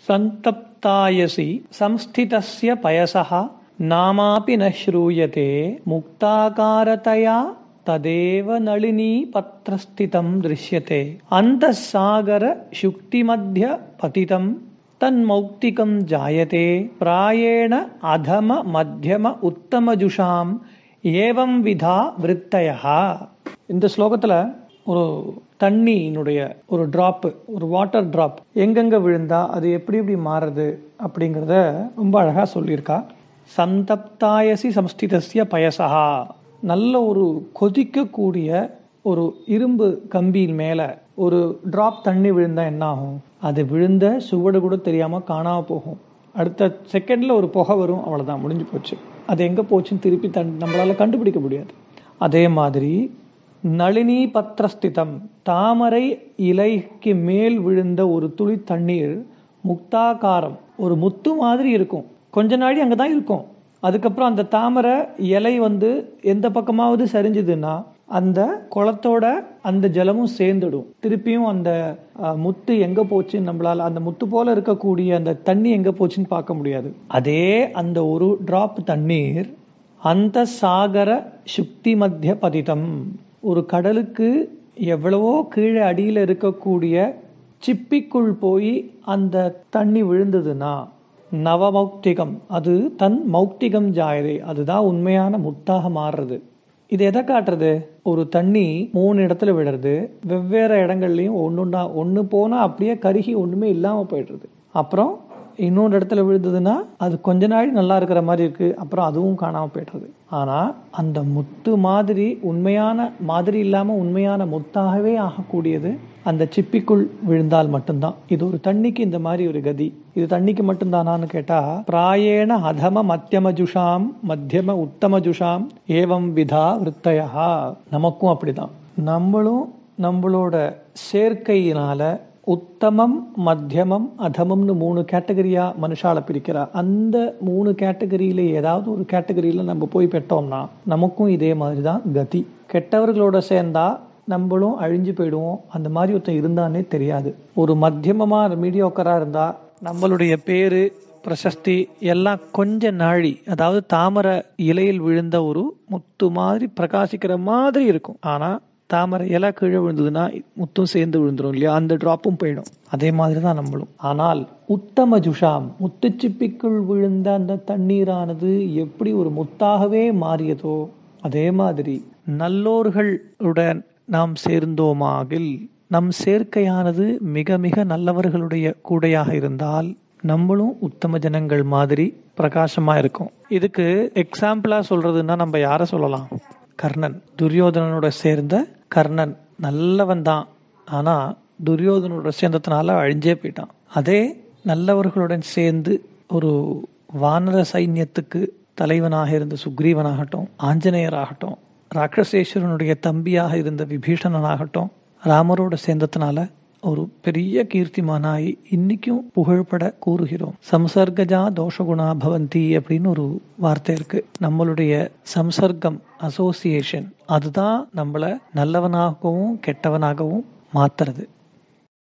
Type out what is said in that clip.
சந்தப்தாயசி சம்ஸ்திதஸ்ய பயசः நாமாபி ந ஸ்ரூயதே முக்தாகாரதயா ததேவ நளினி பத்ரஸ்திதம் திருஷ்யதே அந்த சாகர சுக்திமத்திய பதிதம் தன்மௌக்திகம் ஜாயதே பிராயேண அதம மத்தியம உத்தமஜுஷாம் ஏவம் விதா விருத்தயா இந்த ஸ்லோகத்துல ஒரு தண்ணியினுடைய ஒரு டிராப் ஒரு வாட்டர் டிராப் எங்கெங்க விழுந்தா அது எப்படி எப்படி மாறுது அப்படிங்கிறத ரொம்ப அழகா சொல்லியிருக்கா சந்தப்தாயசி சம்ஸ்திதஸ்ய பயசா நல்ல ஒரு கொதிக்கக்கூடிய ஒரு இரும்பு கம்பியின் மேல ஒரு டிராப் தண்ணி விழுந்தா என்ன ஆகும் அது விழுந்த சுவடு கூட தெரியாம காணாம போகும் அடுத்த செகண்ட்ல ஒரு புகை வரும் அவ்வளவுதான் முடிஞ்சு போச்சு அது எங்க போச்சுன்னு திருப்பி தன் நம்மளால கண்டுபிடிக்க முடியாது அதே மாதிரி நளினி பத்ரஸ்திதம் தாமரை இலைக்கு மேல் விழுந்த ஒரு துளி தண்ணீர் முக்தாகாரம் ஒரு முத்து மாதிரி இருக்கும் கொஞ்ச நாளி அங்கே தான் இருக்கும் அதுக்கப்புறம் அந்த தாமரை இலை வந்து எந்த பக்கமாவது சரிஞ்சுதுன்னா அந்த குளத்தோட அந்த ஜலமும் சேர்ந்துடும் திருப்பியும் அந்த அஹ், முத்து எங்க போச்சுன்னு நம்மளால அந்த முத்து போல இருக்கக்கூடிய அந்த தண்ணி எங்க போச்சுன்னு பார்க்க முடியாது அதே அந்த ஒரு டிராப் தண்ணீர் அந்த சாகர சுக்தி மத்திய பதிதம் ஒரு கடலுக்கு எவ்வளவோ கீழே அடியில் இருக்கக்கூடிய சிப்பிக்குள் போய் அந்த தண்ணி விழுந்ததுன்னா நவமௌக்திகம் அது தன் மௌக்திகம் ஜாயதே அதுதான் உண்மையான முத்தாக மாறுறது இது எதை காட்டுறது ஒரு தண்ணி மூணு இடத்துல விடுறது வெவ்வேறு இடங்கள்லையும் ஒன்றுண்டா ஒன்று போனால் அப்படியே கருகி ஒன்றுமே இல்லாமல் போயிடுறது அப்புறம் இன்னொரு இடத்துல விழுந்ததுன்னா அது கொஞ்ச நாள் நல்லா இருக்கிற மாதிரி இருக்கு அப்புறம் அதுவும் காணாமல் போயிடுறது ஆனால் அந்த முத்து மாதிரி உண்மையான மாதிரி இல்லாமல் உண்மையான முத்தாகவே ஆகக்கூடியது அந்த சிப்பிக்குள் விழுந்தால் மட்டும்தான் இது ஒரு தண்ணிக்கு இந்த மாதிரி ஒரு கதி இது தண்ணிக்கு மட்டும்தானான்னு கேட்டா பிராயேண அதம மத்தியமஜுஷாம் மத்தியம உத்தமஜுஷாம் ஏவம் விதா விருத்தயா நமக்கும் அப்படிதான் நம்மளும் நம்மளோட சேர்க்கையினால உத்தமம் மத்தியமம் அதமம்னு மூணு கேட்டகரியா மனுஷால பிரிக்கிறா அந்த மூணு கேட்டகரியில ஏதாவது ஒரு கேட்டகரியில நம்ம போய் பெற்றோம்னா நமக்கும் இதே மாதிரி தான் கதி கெட்டவர்களோட சேர்ந்தா நம்மளும் அழிஞ்சு போயிடுவோம் அந்த மாதிரி ஒருத்தன் இருந்தானே தெரியாது ஒரு மத்தியமமா மீடியோக்கரா இருந்தா நம்மளுடைய பேரு பிரசஸ்தி எல்லாம் கொஞ்ச நாழி அதாவது தாமரை இலையில் விழுந்த ஒரு முத்து மாதிரி பிரகாசிக்கிற மாதிரி இருக்கும் ஆனா தாமரை இலை கீழே விழுந்ததுன்னா முத்தும் சேர்ந்து விழுந்துரும் இல்லையா அந்த டிராப்பும் போயிடும் அதே மாதிரி தான் நம்மளும் ஆனால் உத்தம ஜுஷாம் முத்துச்சிப்பிக்குள் விழுந்த அந்த தண்ணீரானது எப்படி ஒரு முத்தாகவே மாறியதோ அதே மாதிரி நல்லோர்களுடன் நாம் சேர்ந்தோமாகில் நம் சேர்க்கையானது மிக மிக நல்லவர்களுடைய கூடையாக இருந்தால் நம்மளும் உத்தம ஜனங்கள் மாதிரி பிரகாசமா இருக்கும் இதுக்கு எக்ஸாம்பிளா சொல்றதுன்னா நம்ம யார சொல்லலாம் கர்ணன் துரியோதனனோட சேர்ந்த கர்ணன் நல்லவன் தான் ஆனா துரியோதனோட சேர்ந்ததுனால அழிஞ்சே போயிட்டான் அதே நல்லவர்களுடன் சேர்ந்து ஒரு வானர சைன்யத்துக்கு தலைவனாக இருந்த சுக்ரீவனாகட்டும் ஆஞ்சநேயராகட்டும் ராட்சசேஸ்வரனுடைய தம்பியாக இருந்த விபீஷணனாகட்டும் ராமரோட சேர்ந்ததுனால ஒரு பெரிய கீர்த்திமானாய் இன்னைக்கும் புகழ்பட கூறுகிறோம் சம்சர்கஜா தோஷகுணா பவந்தி அப்படின்னு ஒரு வார்த்தை இருக்கு நம்மளுடைய சம்சர்க்கம் அசோசியேஷன் அதுதான் நம்மள நல்லவனாகவும் கெட்டவனாகவும் மாத்துறது